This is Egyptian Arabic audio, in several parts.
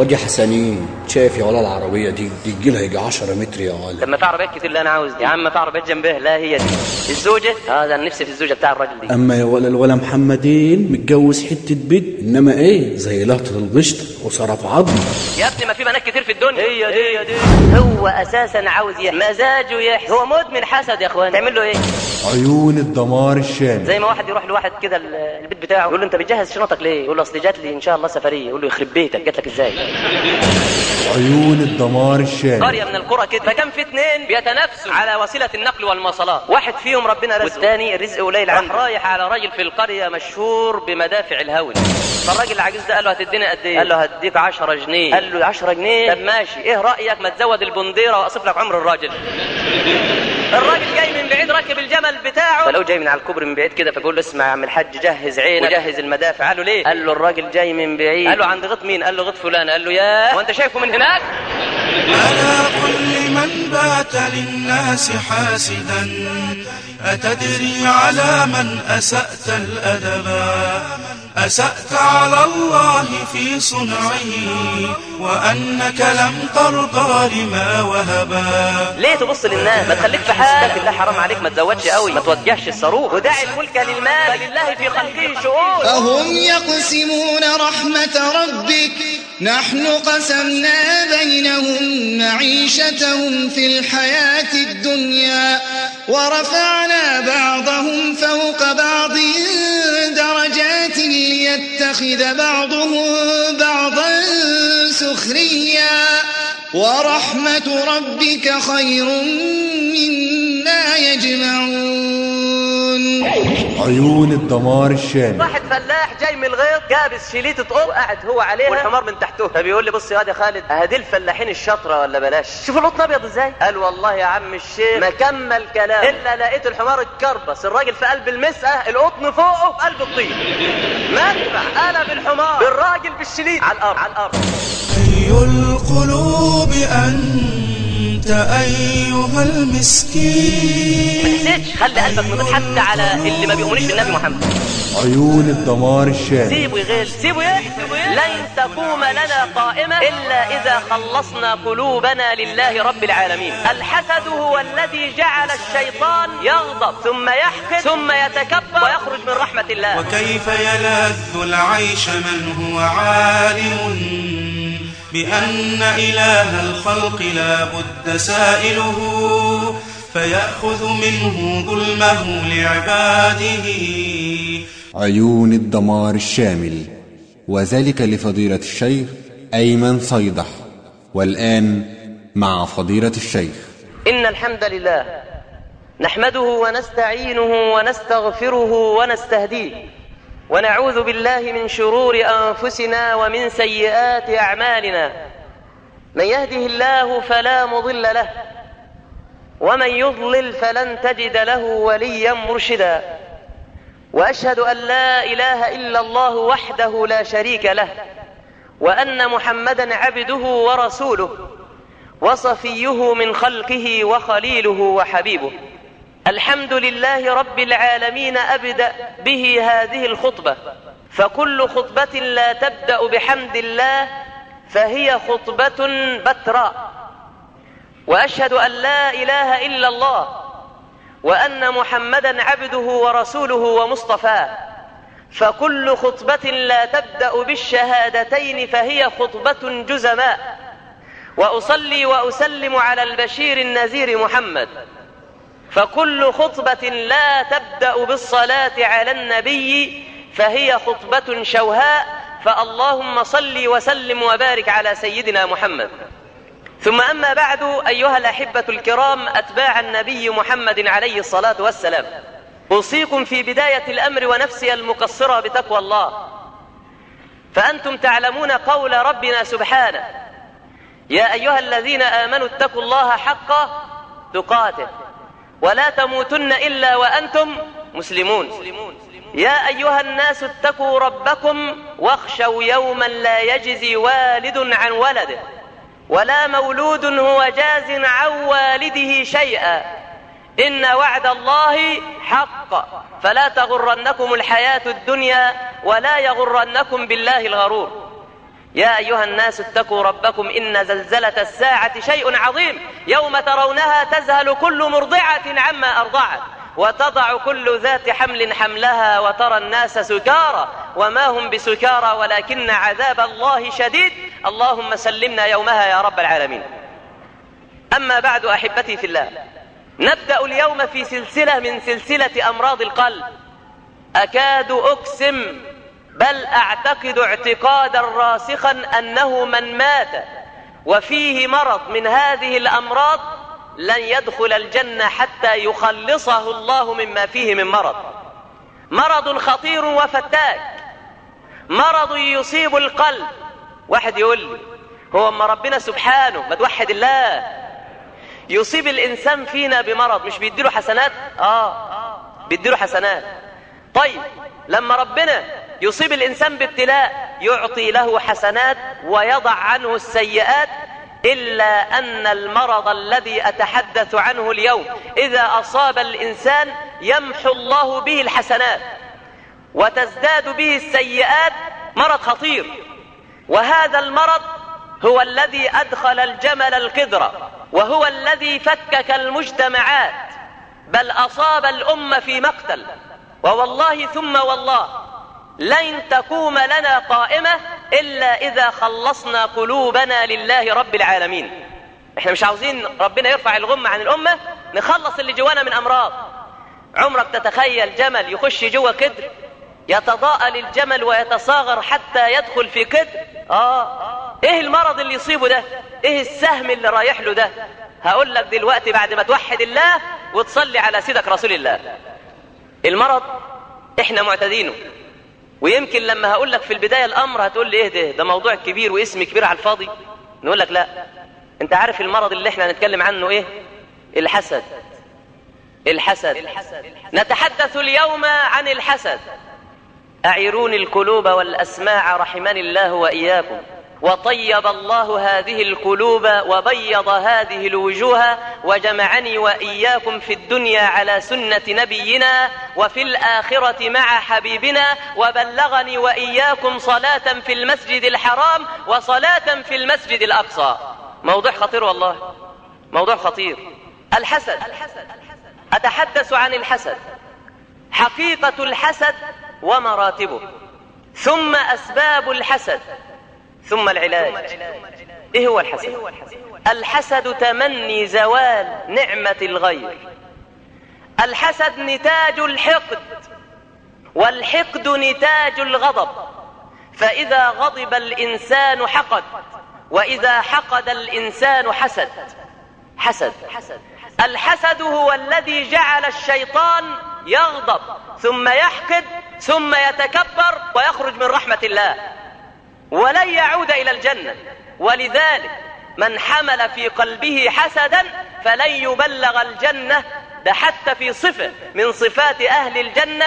وادي حسنين شايف يا ولا العربيه دي دي تجي لها يجي 10 متر يا ولا طب ما في عربيات كتير اللي انا عاوز دي يا عم في عربيات جنبها لا هي دي الزوجه اه ده انا نفسي في الزوجه بتاع الراجل دي اما يا ولا الولا محمدين متجوز حته بيت انما ايه زي لقطه القشطه وصرف عظم يا ابني ما في بنات كتير في الدنيا هي دي هي دي هو اساسا عاوز يحيى مزاجه يحيى هو مدمن حسد يا اخوان تعمل له ايه عيون الدمار الشامل زي ما واحد يروح لواحد كده ال- البيت بتاعه يقول له انت بتجهز شنطك ليه يقول له اصل جات لي ان شاء الله سفريه يقول له يخرب بيتك جات لك ازاي عيون الدمار الشامل قريه من القرى كده فكان في اثنين بيتنافسوا على وسيله النقل والمواصلات واحد فيهم ربنا رزقه والثاني الرزق قليل عنده راح رايح على راجل في القريه مشهور بمدافع الهون فالراجل العجوز ده قال له هتديني قد ايه قال له هديك 10 جنيه قال له 10 جنيه طب ماشي ايه رايك ما تزود البنديره واصف لك عمر الراجل الراجل جاي من بعيد راكب الجمل بتاعه فلو جاي من على الكوبري من بعيد كده فبيقول له اسمع يا عم الحاج جهز عينك وجهز المدافع قال له ليه قال له الراجل جاي من بعيد قال له عند غط مين قال له غط فلان قال له يا وانت شايفه من هناك ألا قل لمن بات للناس حاسدا أتدري على من أسأت الأدبا أسأت على الله في صنعه وأنك لم ترضى لما وهبا ليه تبص للناس ما تخليك في حالك بالله حرام عليك ما تزودش قوي ما توجهش الصاروخ ودع الملك للمال فلله في خلقه شؤون أهم يقسمون رحمة ربك نحن قسمنا بينهم معيشتهم في الحياة الدنيا ورفعنا بعضهم فوق بعض درجات ليتخذ بعضهم بعضا سخريا ورحمة ربك خير مما يجمعون عيون الدمار الشامل واحد فلاح جاي من الغيط جابس شليطة قط قاعد هو عليها والحمار من تحته فبيقول لي بص يا واد يا خالد اهدي الفلاحين الشطره ولا بلاش شوف القطن ابيض ازاي قال والله يا عم الشيخ ما كمل كلام الا لقيت الحمار اتكربس الراجل في قلب المسقه القطن فوقه في قلب الطين مدفع قلب الحمار بالراجل بالشليط على الارض على الارض أي القلوب أنت أيها المسكين تحسدش خلي قلبك مضيق حتى على اللي ما بيؤمنش بالنبي محمد عيون الدمار الشامل سيبه يغل سيبه يحسب لن تقوم لنا قائمة إلا إذا خلصنا قلوبنا لله رب العالمين الحسد هو الذي جعل الشيطان يغضب ثم يحقد ثم يتكبر ويخرج من رحمة الله وكيف يلذ العيش من هو عالم بأن إله الخلق لا بد سائله فيأخذ منه ظلمه لعباده عيون الدمار الشامل وذلك لفضيلة الشيخ أيمن صيدح والآن مع فضيلة الشيخ إن الحمد لله نحمده ونستعينه ونستغفره ونستهديه ونعوذ بالله من شرور أنفسنا ومن سيئات أعمالنا من يهده الله فلا مضل له ومن يضلل فلن تجد له وليا مرشدا واشهد ان لا اله الا الله وحده لا شريك له وان محمدا عبده ورسوله وصفيه من خلقه وخليله وحبيبه الحمد لله رب العالمين ابدا به هذه الخطبه فكل خطبه لا تبدا بحمد الله فهي خطبه بتراء واشهد ان لا اله الا الله وان محمدا عبده ورسوله ومصطفاه فكل خطبه لا تبدا بالشهادتين فهي خطبه جزماء واصلي واسلم على البشير النذير محمد فكل خطبه لا تبدا بالصلاه على النبي فهي خطبه شوهاء فاللهم صل وسلم وبارك على سيدنا محمد ثم أما بعد أيها الأحبة الكرام أتباع النبي محمد عليه الصلاة والسلام أوصيكم في بداية الأمر ونفسي المقصرة بتقوى الله فأنتم تعلمون قول ربنا سبحانه يا أيها الذين آمنوا اتقوا الله حق تقاته ولا تموتن إلا وأنتم مسلمون يا أيها الناس اتقوا ربكم واخشوا يوما لا يجزي والد عن ولده ولا مولود هو جاز عن والده شيئا إن وعد الله حق فلا تغرنكم الحياة الدنيا ولا يغرنكم بالله الغرور يا أيها الناس اتقوا ربكم إن زلزلة الساعة شيء عظيم يوم ترونها تذهل كل مرضعة عما أرضعت وتضع كل ذات حمل حملها وترى الناس سكارى وما هم بسكارى ولكن عذاب الله شديد اللهم سلمنا يومها يا رب العالمين أما بعد أحبتي في الله نبدأ اليوم في سلسلة من سلسلة أمراض القلب أكاد أقسم بل أعتقد اعتقادا راسخا أنه من مات وفيه مرض من هذه الأمراض لن يدخل الجنة حتى يخلصه الله مما فيه من مرض مرض خطير وفتاك مرض يصيب القلب واحد يقول لي هو اما ربنا سبحانه ما توحد الله يصيب الانسان فينا بمرض مش بيديله حسنات اه بيديله حسنات طيب لما ربنا يصيب الانسان بابتلاء يعطي له حسنات ويضع عنه السيئات الا ان المرض الذي اتحدث عنه اليوم اذا اصاب الانسان يمحو الله به الحسنات وتزداد به السيئات مرض خطير وهذا المرض هو الذي ادخل الجمل القدر وهو الذي فكك المجتمعات بل اصاب الامه في مقتل ووالله ثم والله لن تقوم لنا قائمه الا اذا خلصنا قلوبنا لله رب العالمين احنا مش عاوزين ربنا يرفع الغمه عن الامه نخلص اللي جوانا من امراض عمرك تتخيل جمل يخش جوه كدر يتضاءل الجمل ويتصاغر حتى يدخل في كدر اه ايه المرض اللي يصيبه ده ايه السهم اللي رايح له ده هقول لك دلوقتي بعد ما توحد الله وتصلي على سيدك رسول الله المرض احنا معتادينه ويمكن لما هقول لك في البدايه الامر هتقول لي ايه ده ده موضوع كبير واسم كبير على الفاضي نقول لك لا انت عارف المرض اللي احنا هنتكلم عنه ايه الحسد الحسد نتحدث اليوم عن الحسد أعيروني القلوب والأسماع رحمني الله وإياكم وطيب الله هذه القلوب وبيض هذه الوجوه وجمعني وإياكم في الدنيا على سنة نبينا وفي الآخرة مع حبيبنا وبلغني وإياكم صلاة في المسجد الحرام وصلاة في المسجد الأقصى موضوع خطير والله موضوع خطير الحسد أتحدث عن الحسد حقيقة الحسد ومراتبه ثم أسباب الحسد ثم العلاج إيه هو الحسد الحسد تمني زوال نعمة الغير الحسد نتاج الحقد والحقد نتاج الغضب فإذا غضب الإنسان حقد وإذا حقد الإنسان حسد حسد الحسد هو الذي جعل الشيطان يغضب ثم يحقد ثم يتكبر ويخرج من رحمة الله ولن يعود إلى الجنة ولذلك من حمل في قلبه حسدا فلن يبلغ الجنة ده حتى في صفة من صفات أهل الجنة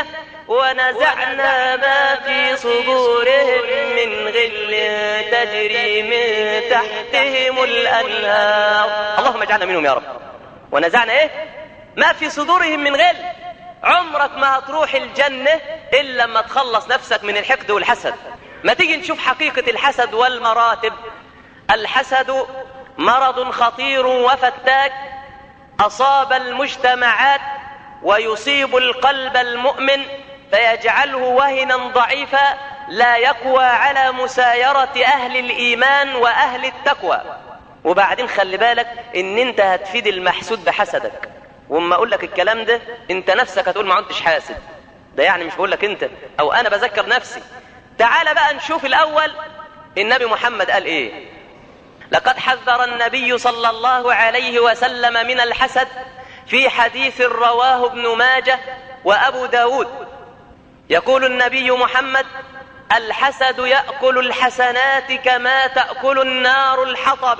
ونزعنا ما في صدورهم من غل تجري من تحتهم الأنهار اللهم اجعلنا منهم يا رب ونزعنا ايه ما في صدورهم من غل عمرك ما هتروح الجنة إلا لما تخلص نفسك من الحقد والحسد ما تيجي نشوف حقيقة الحسد والمراتب الحسد مرض خطير وفتاك أصاب المجتمعات ويصيب القلب المؤمن فيجعله وهنا ضعيفا لا يقوى على مسايرة أهل الإيمان وأهل التقوى وبعدين خلي بالك ان انت هتفيد المحسود بحسدك واما اقول لك الكلام ده انت نفسك هتقول ما عدتش حاسد ده يعني مش بقول لك انت او انا بذكر نفسي تعال بقى نشوف الاول النبي محمد قال ايه لقد حذر النبي صلى الله عليه وسلم من الحسد في حديث رواه ابن ماجه وابو داود يقول النبي محمد الحسد يأكل الحسنات كما تأكل النار الحطب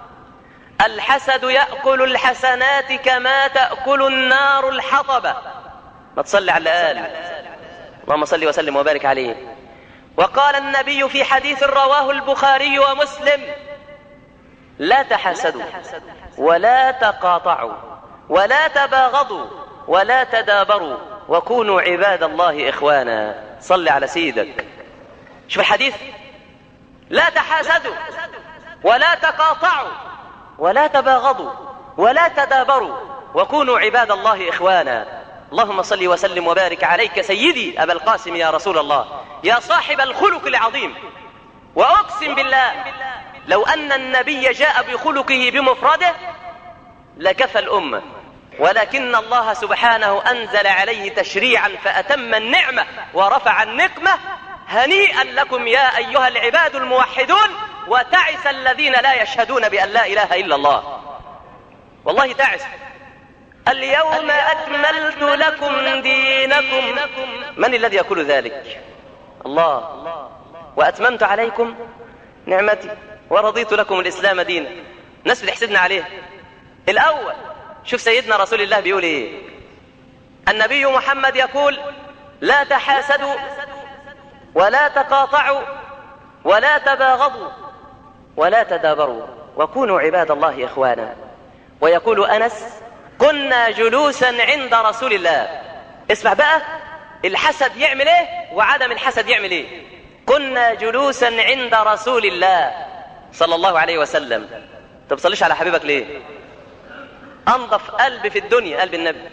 الحسد يأكل الحسنات كما تأكل النار الحطب ما تصلي على الآل اللهم صل وسلم وبارك عليه وقال النبي في حديث رواه البخاري ومسلم لا تحسدوا ولا تقاطعوا ولا تباغضوا ولا تدابروا وكونوا عباد الله إخوانا صل على سيدك شوف الحديث لا تحاسدوا ولا تقاطعوا ولا تباغضوا ولا تدابروا وكونوا عباد الله إخوانا اللهم صل وسلم وبارك عليك سيدي أبا القاسم يا رسول الله يا صاحب الخلق العظيم وأقسم بالله لو أن النبي جاء بخلقه بمفرده لكفى الأمة ولكن الله سبحانه أنزل عليه تشريعا فأتم النعمة ورفع النقمة هنيئا لكم يا أيها العباد الموحدون وتعس الذين لا يشهدون بأن لا إله إلا الله والله تعس اليوم أكملت لكم دينكم من الذي يقول ذلك الله وأتممت عليكم نعمتي ورضيت لكم الإسلام دينا الناس بتحسدنا عليه الأول شوف سيدنا رسول الله بيقول إيه النبي محمد يقول لا تحاسدوا ولا تقاطعوا ولا تباغضوا ولا تدابروا وكونوا عباد الله إخوانا ويقول أنس كنا جلوسا عند رسول الله اسمع بقى الحسد يعمل ايه وعدم الحسد يعمل ايه كنا جلوسا عند رسول الله صلى الله عليه وسلم انت بتصليش على حبيبك ليه انظف قلب في الدنيا قلب النبي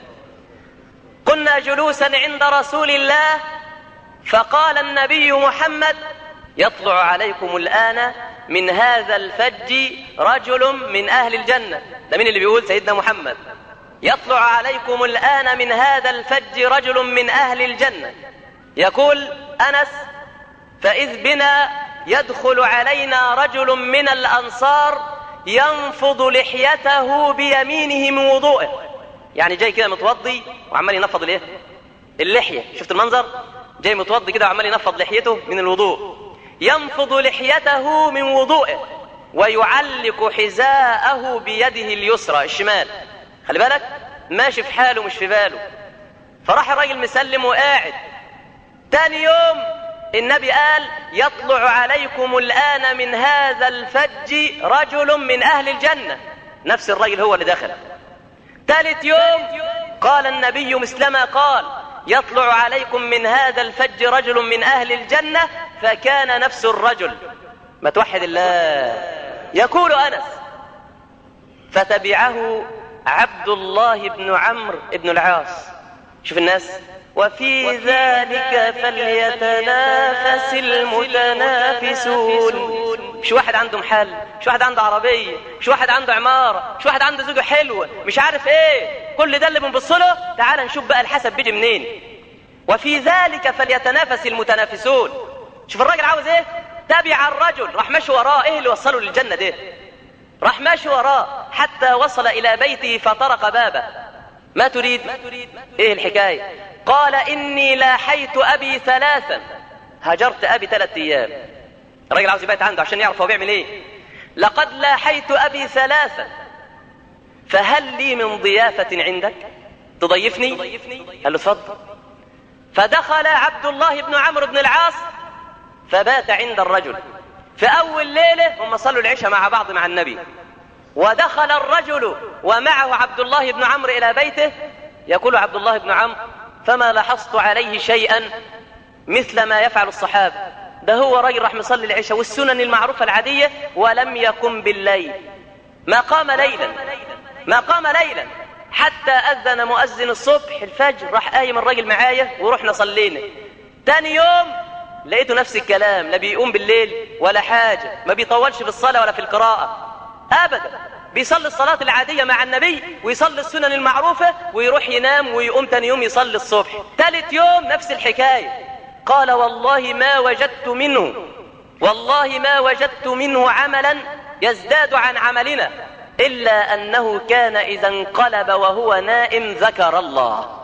كنا جلوسا عند رسول الله فقال النبي محمد يطلع عليكم الآن من هذا الفج رجل من أهل الجنة ده مين اللي بيقول سيدنا محمد يطلع عليكم الآن من هذا الفج رجل من أهل الجنة يقول أنس فإذ بنا يدخل علينا رجل من الأنصار ينفض لحيته بيمينه من وضوءه يعني جاي كده متوضي وعمال ينفض الايه اللحية شفت المنظر جاي متوضي كده وعمال ينفض لحيته من الوضوء ينفض لحيته من وضوءه ويعلق حذاءه بيده اليسرى الشمال خلي بالك ماشي في حاله مش في باله فراح الراجل مسلم وقاعد تاني يوم النبي قال يطلع عليكم الآن من هذا الفج رجل من أهل الجنة نفس الرجل هو اللي دخل ثالث يوم قال النبي مثلما قال يطلع عليكم من هذا الفج رجل من أهل الجنة فكان نفس الرجل ما توحد الله يقول أنس فتبعه عبد الله بن عمرو بن العاص شوف الناس وفي ذلك فليتنافس المتنافسون مش واحد عنده محل مش واحد عنده عربية مش واحد عنده عمارة مش واحد عنده زوجة حلوة مش عارف ايه كل ده اللي بنبص له تعال نشوف بقى الحسب بيجي منين وفي ذلك فليتنافس المتنافسون شوف الراجل عاوز ايه تبع الرجل راح ماشي وراه ايه اللي وصله للجنة ده راح ماشي وراه حتى وصل الى بيته فطرق بابه ما تريد ايه الحكاية قال اني لاحيت ابي ثلاثا هجرت ابي ثلاث ايام الراجل عاوز يبات عنده عشان يعرف هو بيعمل ايه لقد لاحيت ابي ثلاثا فهل لي من ضيافة عندك تضيفني قال له اتفضل فدخل عبد الله بن عمرو بن العاص فبات عند الرجل في اول ليلة هم صلوا العشاء مع بعض مع النبي ودخل الرجل ومعه عبد الله بن عمرو الى بيته يقول عبد الله بن عمرو فما لاحظت عليه شيئا مثل ما يفعل الصحابه ده هو راجل راح مصلي العشاء والسنن المعروفه العاديه ولم يقم بالليل ما قام ليلا ما قام ليلا حتى اذن مؤذن الصبح الفجر راح قايم الراجل معايا ورحنا صلينا تاني يوم لقيته نفس الكلام لا بيقوم بالليل ولا حاجه ما بيطولش في الصلاه ولا في القراءه ابدا بيصلي الصلاة العادية مع النبي ويصلي السنن المعروفة ويروح ينام ويقوم تاني يوم يصلي الصبح ثالث يوم نفس الحكاية قال والله ما وجدت منه والله ما وجدت منه عملا يزداد عن عملنا إلا أنه كان إذا انقلب وهو نائم ذكر الله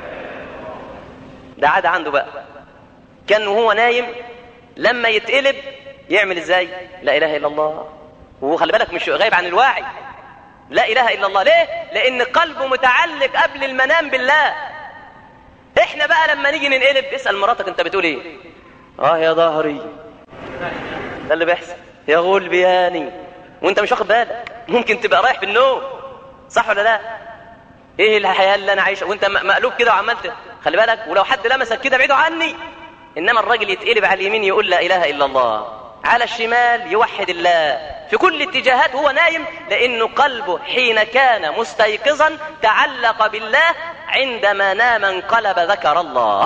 ده عادة عنده بقى كان وهو نايم لما يتقلب يعمل ازاي لا إله إلا الله وهو خلي بالك مش غايب عن الواعي لا اله الا الله ليه لان قلبه متعلق قبل المنام بالله احنا بقى لما نيجي ننقلب اسال مراتك انت بتقول ايه اه يا ظهري ده اللي بيحصل يا غلبياني وانت مش واخد بالك ممكن تبقى رايح في النوم صح ولا لا ايه الحياه اللي انا عايشها وانت مقلوب كده وعملت خلي بالك ولو حد لمسك كده بعيده عني انما الراجل يتقلب على اليمين يقول لا اله الا الله على الشمال يوحد الله في كل اتجاهات هو نايم لأنه قلبه حين كان مستيقظا تعلق بالله عندما نام انقلب ذكر الله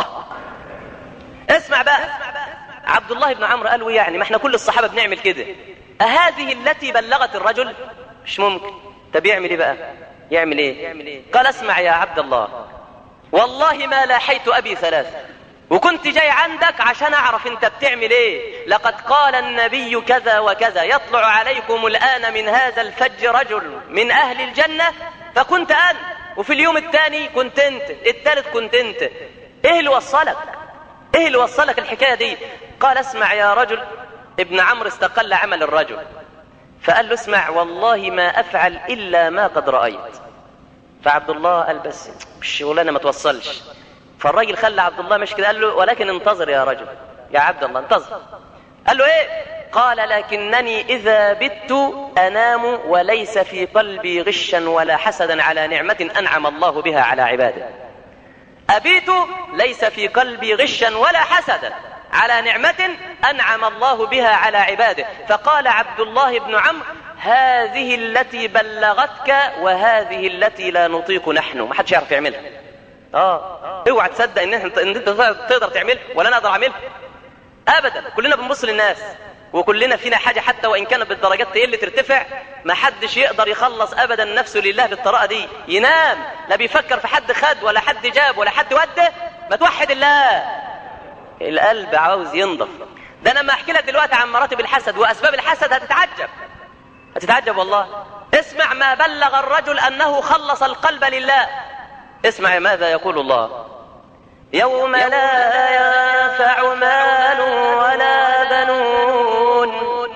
اسمع بقى عبد الله بن عمرو قال له يعني ما احنا كل الصحابة بنعمل كده أهذه التي بلغت الرجل مش ممكن طب يعمل ايه بقى يعمل ايه قال اسمع يا عبد الله والله ما لاحيت أبي ثلاثة وكنت جاي عندك عشان أعرف أنت بتعمل إيه لقد قال النبي كذا وكذا يطلع عليكم الآن من هذا الفج رجل من أهل الجنة فكنت أنا وفي اليوم الثاني كنت أنت الثالث كنت أنت إيه اللي وصلك إيه اللي وصلك الحكاية دي قال اسمع يا رجل ابن عمرو استقل عمل الرجل فقال له اسمع والله ما أفعل إلا ما قد رأيت فعبد الله قال بس الشغلانه ما توصلش فالراجل خلى عبد الله مش كده قال له ولكن انتظر يا رجل يا عبد الله انتظر قال له ايه قال لكنني اذا بت انام وليس في قلبي غشا ولا حسدا على نعمه انعم الله بها على عباده ابيت ليس في قلبي غشا ولا حسدا على نعمة أنعم الله بها على عباده فقال عبد الله بن عمرو هذه التي بلغتك وهذه التي لا نطيق نحن ما حدش يعرف يعملها اه اوعى تصدق ان انت ان انت تقدر تعملها ولا انا اقدر اعملها ابدا كلنا بنبص للناس وكلنا فينا حاجه حتى وان كانت بالدرجات تقل ترتفع ما حدش يقدر يخلص ابدا نفسه لله بالطريقه دي ينام لا بيفكر في حد خد ولا حد جاب ولا حد وده ما توحد الله القلب عاوز ينضف ده انا ما احكي لك دلوقتي عن مراتب الحسد واسباب الحسد هتتعجب هتتعجب والله اسمع ما بلغ الرجل انه خلص القلب لله اسمع ماذا يقول الله يوم لا ينفع مال ولا بنون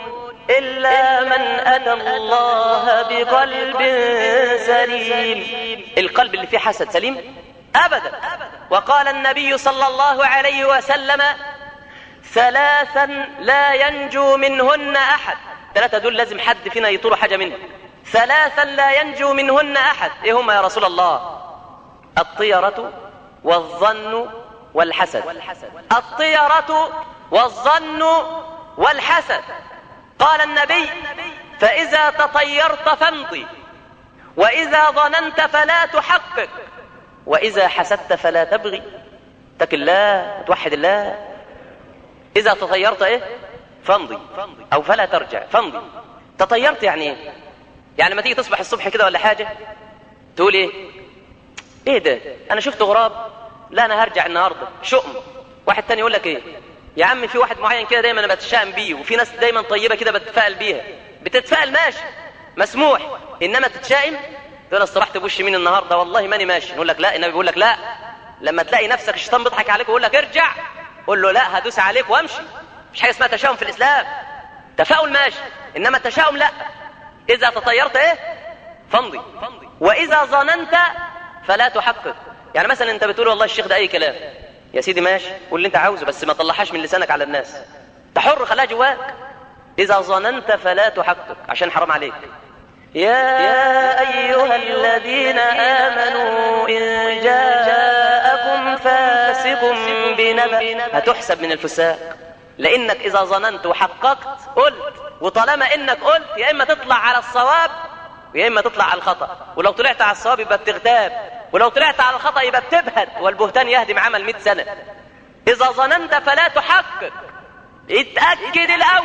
إلا من أتى الله بقلب سليم القلب اللي فيه حسد سليم أبدا وقال النبي صلى الله عليه وسلم ثلاثا لا ينجو منهن أحد ثلاثة دول لازم حد فينا يطور حاجة منهم ثلاثا لا ينجو منهن أحد إيه هم يا رسول الله الطيرة والظن والحسد الطيرة والظن والحسد قال النبي فإذا تطيرت فامضي وإذا ظننت فلا تحقق وإذا حسدت فلا تبغي اتق الله توحد الله إذا تطيرت إيه فامضي أو فلا ترجع فامضي تطيرت يعني إيه يعني ما تيجي تصبح الصبح كده ولا حاجة تقول إيه إيه ده أنا شفت غراب لا أنا هرجع النهاردة شؤم واحد تاني يقول لك إيه يا عم في واحد معين كده دايما انا بتشائم بيه وفي ناس دايما طيبه كده بتتفائل بيها بتتفائل ماشي مسموح انما تتشائم تقول استرحت بوش مين النهارده والله ماني ماشي نقول لك لا النبي بيقول لك لا لما تلاقي نفسك الشيطان بيضحك عليك ويقول لك ارجع قول له لا هدوس عليك وامشي مش حاجه اسمها تشاؤم في الاسلام تفاؤل ماشي انما التشاؤم لا اذا تطيرت ايه فامضي واذا ظننت فلا تحقق يعني مثلا انت بتقول والله الشيخ ده اي كلام يا سيدي ماشي قول اللي انت عاوزه بس ما تطلعهاش من لسانك على الناس انت حر خليها جواك اذا ظننت فلا تحقق عشان حرام عليك يا ايها الذين امنوا ان جاءكم فاسق بنبأ هتحسب من الفساق لانك اذا ظننت وحققت قلت وطالما انك قلت يا اما تطلع على الصواب ويا اما تطلع على الخطا ولو طلعت على الصواب يبقى بتغتاب ولو طلعت على الخطا يبقى بتبهت والبهتان يهدم عمل 100 سنه اذا ظننت فلا تحقق اتاكد الاول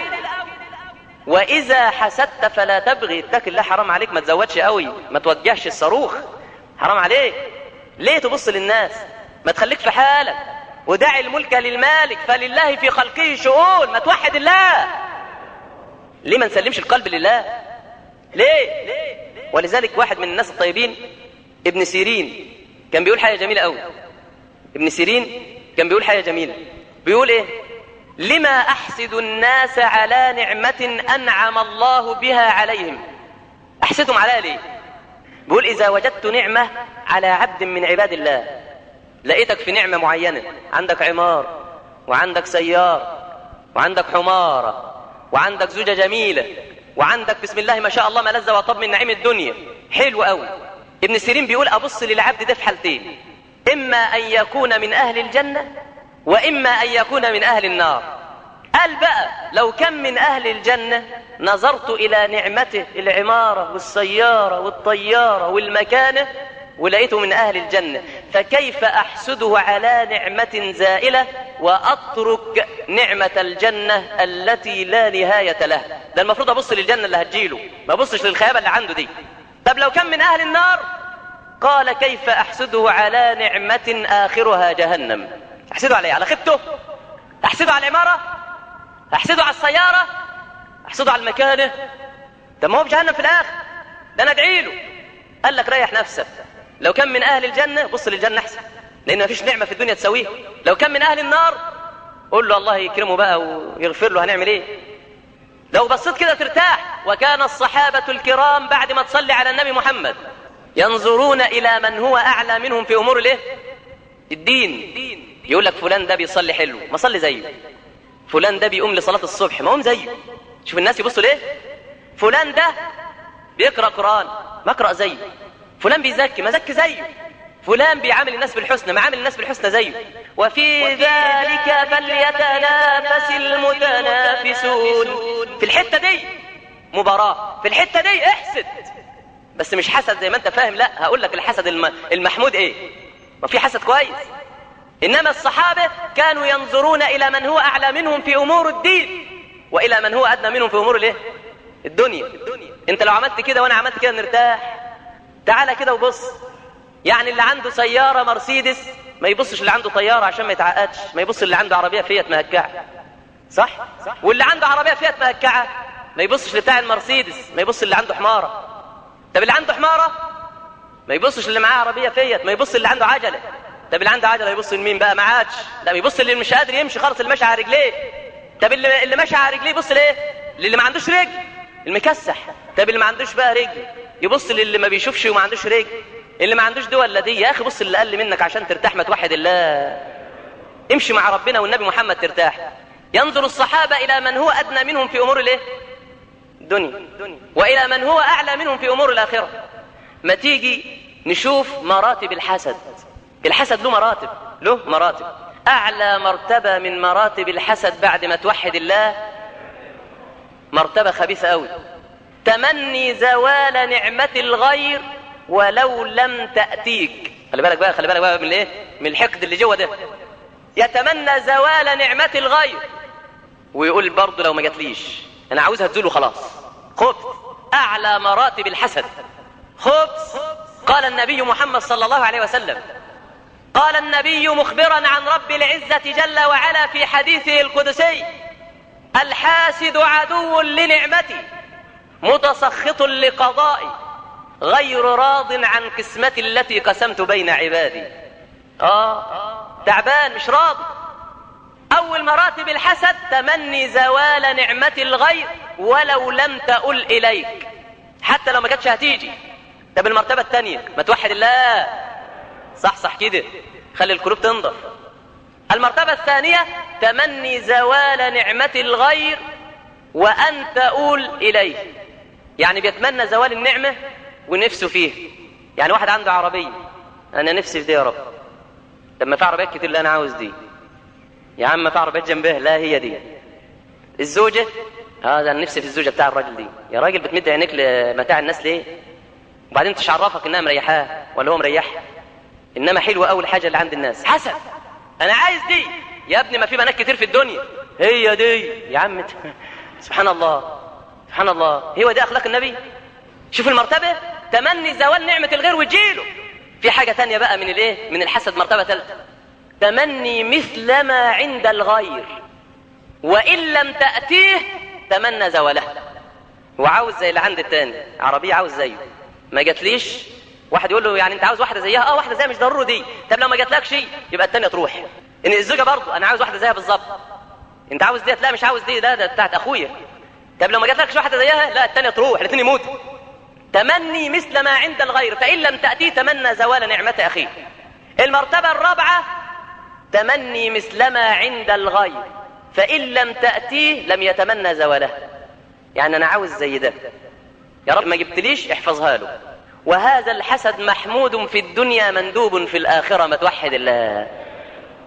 واذا حسدت فلا تبغي اتق الله حرام عليك ما تزودش قوي ما توجهش الصاروخ حرام عليك ليه تبص للناس ما تخليك في حالك ودع الملك للمالك فلله في خلقه شؤون ما توحد الله ليه ما نسلمش القلب لله ليه ولذلك واحد من الناس الطيبين ابن سيرين كان بيقول حاجه جميله قوي ابن سيرين كان بيقول حاجه جميله بيقول ايه لما احسد الناس على نعمه انعم الله بها عليهم احسدهم عليها ليه بيقول اذا وجدت نعمه على عبد من عباد الله لقيتك في نعمه معينه عندك عمار وعندك سياره وعندك حماره وعندك زوجه جميله وعندك بسم الله ما شاء الله ما لذ وطب من نعيم الدنيا حلو قوي ابن سيرين بيقول ابص للعبد ده في حالتين اما ان يكون من اهل الجنه واما ان يكون من اهل النار قال بقى لو كان من أهل الجنة نظرت إلى نعمته العمارة والسيارة والطيارة والمكانة ولقيته من أهل الجنة فكيف أحسده على نعمة زائلة وأترك نعمة الجنة التي لا نهاية لها ده المفروض أبص للجنة اللي هتجيله ما أبصش للخيابة اللي عنده دي طب لو كان من أهل النار قال كيف أحسده على نعمة آخرها جهنم أحسده على إيه؟ على خبته أحسده على العمارة أحسده على السيارة أحسده على المكانة ده ما هو في جهنم في الآخر ده أنا أدعي له قال لك ريح نفسك لو كان من أهل الجنة بص للجنة أحسن لأن مفيش نعمة في الدنيا تسويها لو كان من أهل النار قول له الله يكرمه بقى ويغفر له هنعمل إيه لو بصيت كده ترتاح وكان الصحابة الكرام بعد ما تصلي على النبي محمد ينظرون إلى من هو أعلى منهم في أمور الإيه الدين يقول لك فلان ده بيصلي حلو ما صلي زيه فلان ده بيقوم لصلاة الصبح ما قوم زيه شوف الناس يبصوا ليه فلان ده بيقرأ قرآن ما اقرأ زيه فلان بيزكي ما زكي زيه فلان بيعامل الناس بالحسنى ما عامل الناس بالحسنى زيه وفي ذلك فليتنافس المتنافسون في الحتة دي مباراة في الحتة دي احسد بس مش حسد زي ما انت فاهم لا هقول لك الحسد الم... المحمود ايه ما في حسد كويس انما الصحابة كانوا ينظرون الى من هو اعلى منهم في امور الدين والى من هو ادنى منهم في امور الايه الدنيا انت لو عملت كده وانا عملت كده نرتاح تعالى كده وبص يعني اللي عنده سيارة مرسيدس ما يبصش اللي عنده طيارة عشان ما يتعقدش ما يبص اللي عنده عربية فيات مهكعة صح؟ واللي عنده عربية فيات مهكعة ما يبصش لبتاع المرسيدس ما يبص اللي عنده حمارة طب اللي عنده حمارة ما يبصش اللي معاه عربية فيات ما يبص اللي عنده عجلة طب اللي عنده عجلة يبص لمين بقى ما عادش لا يبص اللي مش قادر يمشي خالص اللي ماشي على رجليه طب اللي اللي ماشي على رجليه يبص لايه للي ما عندوش رجل المكسح طب اللي ما عندوش بقى رجل يبص للي ما بيشوفش وما عندوش رجل اللي ما عندوش دول لا دي يا اخي بص اللي اقل منك عشان ترتاح ما توحد الله امشي مع ربنا والنبي محمد ترتاح ينظر الصحابة إلى من هو أدنى منهم في أمور الايه الدنيا وإلى من هو أعلى منهم في أمور الآخرة ما تيجي نشوف مراتب الحسد الحسد له مراتب له مراتب أعلى مرتبة من مراتب الحسد بعد ما توحد الله مرتبة خبيثة أوي تمني زوال نعمة الغير ولو لم تأتيك خلي بالك بقى خلي بالك بقى من الايه من الحقد اللي جوه ده يتمنى زوال نعمة الغير ويقول برضه لو ما جاتليش انا عاوزها تزول وخلاص خبث اعلى مراتب الحسد خبث قال النبي محمد صلى الله عليه وسلم قال النبي مخبرا عن رب العزة جل وعلا في حديثه القدسي الحاسد عدو لنعمتي متسخط لقضائي غير راض عن قسمتي التي قسمت بين عبادي آه تعبان مش راضي أول مراتب الحسد تمني زوال نعمة الغير ولو لم تقل إليك حتى لو ما كانتش هتيجي طب المرتبة الثانية ما توحد الله صح صح كده خلي القلوب تنضف المرتبة الثانية تمني زوال نعمة الغير وأن تقول إليه يعني بيتمنى زوال النعمة ونفسه فيه يعني واحد عنده عربية أنا نفسي في دي يا رب لما في عربيات كتير لا أنا عاوز دي يا عم في عربيات جنبها لا هي دي الزوجة هذا أنا نفسي في الزوجة بتاع الراجل دي يا راجل بتمد عينيك لمتاع الناس ليه وبعدين تشعرفك إنها مريحاه ولا هو مريحها إنما حلوة أول حاجة اللي عند الناس حسن أنا عايز دي يا ابني ما في بنات كتير في الدنيا هي دي يا عم سبحان الله سبحان الله هو دي أخلاق النبي شوف المرتبة تمني زوال نعمة الغير وتجيله في حاجة تانية بقى من الايه من الحسد مرتبة ثالثة تمني مثل ما عند الغير وإن لم تأتيه تمنى زواله وعاوز زي اللي عند التاني عربية عاوز زيه ما جاتليش واحد يقول له يعني انت عاوز واحدة زيها اه واحدة زيها مش ضروري دي طب لو ما جاتلكش يبقى التانية تروح ان الزوجة برضه انا عاوز واحدة زيها بالظبط انت عاوز ديت لا مش عاوز دي ده ده بتاعت اخويا طب لو ما جاتلكش واحدة زيها لا التانية تروح الاثنين يموتوا تمني مثل ما عند الغير فإن لم تأتيه تمنى زوال نعمة أخيه المرتبة الرابعة تمني مثل ما عند الغير فإن لم تأتيه لم يتمنى زواله يعني أنا عاوز زي ده يا رب ما جبتليش احفظها له وهذا الحسد محمود في الدنيا مندوب في الآخرة ما توحد الله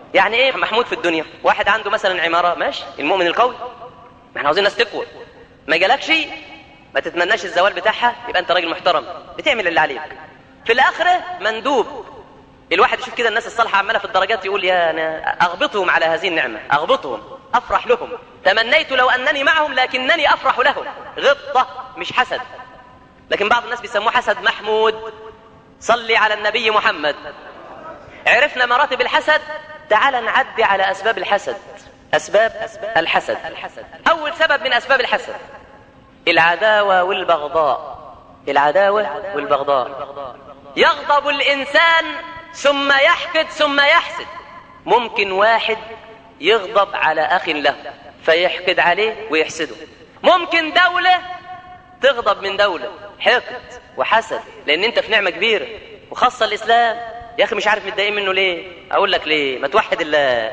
يعني ايه محمود في الدنيا واحد عنده مثلا عماره ماشي المؤمن القوي ما احنا عاوزين ناس تقوى ما جالكش ما تتمناش الزوال بتاعها يبقى انت راجل محترم بتعمل اللي عليك في الاخره مندوب الواحد يشوف كده الناس الصالحه عماله في الدرجات يقول يا انا اغبطهم على هذه النعمه اغبطهم افرح لهم تمنيت لو انني معهم لكنني افرح لهم غبطه مش حسد لكن بعض الناس بيسموه حسد محمود صلي على النبي محمد عرفنا مراتب الحسد تعال نعدي على اسباب الحسد اسباب الحسد اول سبب من اسباب الحسد العداوه والبغضاء العداوه والبغضاء يغضب الانسان ثم يحقد ثم يحسد ممكن واحد يغضب على اخ له فيحقد عليه ويحسده ممكن دوله تغضب من دوله حقد وحسد لان انت في نعمه كبيره وخاصه الاسلام يا اخي مش عارف متضايقين منه ليه اقول لك ليه ما توحد الله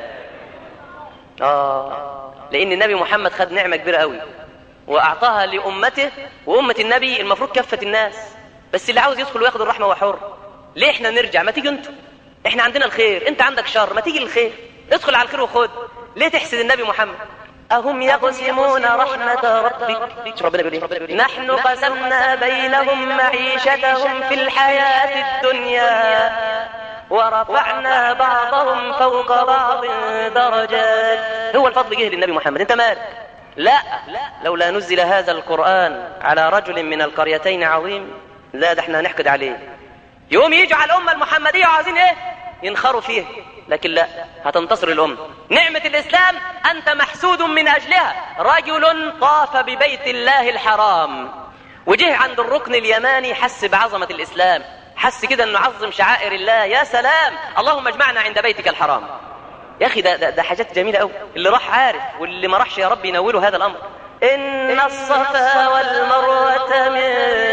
اه لان النبي محمد خد نعمه كبيره قوي واعطاها لامته وامه النبي المفروض كافه الناس بس اللي عاوز يدخل وياخد الرحمه هو حر ليه احنا نرجع ما تيجي انتوا احنا عندنا الخير انت عندك شر ما تيجي الخير ادخل على الخير وخد ليه تحسد النبي محمد أهم يقسمون رحمة ربك ربنا بيقول إيه؟ نحن قسمنا بينهم معيشتهم في الحياة الدنيا ورفعنا بعضهم فوق بعض درجات هو الفضل جه للنبي محمد انت مالك لا لولا نزل هذا القرآن على رجل من القريتين عظيم لا ده احنا هنحقد عليه يوم يجوا على الأمة المحمدية وعايزين ايه ينخروا فيه لكن لا هتنتصر الأمة نعمة الإسلام أنت محسود من أجلها رجل طاف ببيت الله الحرام وجه عند الركن اليماني حس بعظمة الإسلام حس كده انه عظم شعائر الله يا سلام اللهم اجمعنا عند بيتك الحرام يا اخي ده, ده, ده حاجات جميله قوي اللي راح عارف واللي ما راحش يا رب ينوله هذا الامر ان الصفا والمروه من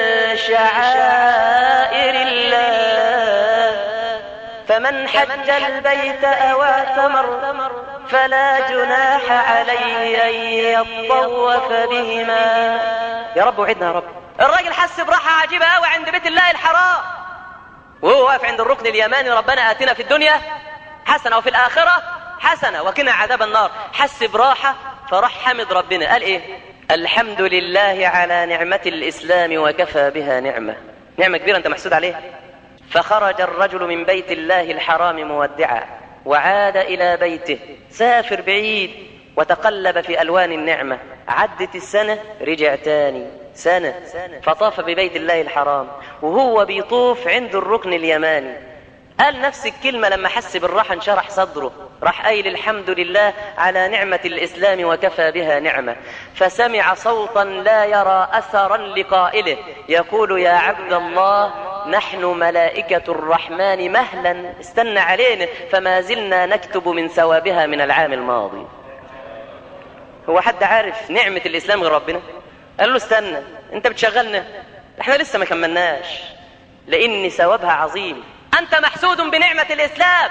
شعائر الله فمن حج البيت او اعتمر فلا جناح عليه ان يطوف بهما يا رب وعدنا يا رب الراجل حس براحه عجيبه قوي عند بيت الله الحرام وهو واقف عند الركن اليماني ربنا آتنا في الدنيا حسنة وفي الآخرة حسنة وقنا عذاب النار حس براحة فراح حمد ربنا قال إيه الحمد لله على نعمة الإسلام وكفى بها نعمة نعمة كبيرة أنت محسود عليها فخرج الرجل من بيت الله الحرام مودعا وعاد إلى بيته سافر بعيد وتقلب في ألوان النعمة عدت السنة رجع تاني سنة فطاف ببيت الله الحرام وهو بيطوف عند الركن اليماني قال نفس الكلمة لما حس بالراحة انشرح صدره راح قايل الحمد لله على نعمة الإسلام وكفى بها نعمة فسمع صوتا لا يرى أثرا لقائله يقول يا عبد الله نحن ملائكة الرحمن مهلا استنى علينا فما زلنا نكتب من ثوابها من العام الماضي هو حد عارف نعمة الإسلام غير ربنا قال له استنى انت بتشغلنا احنا لسه ما كملناش لان ثوابها عظيم انت محسود بنعمة الاسلام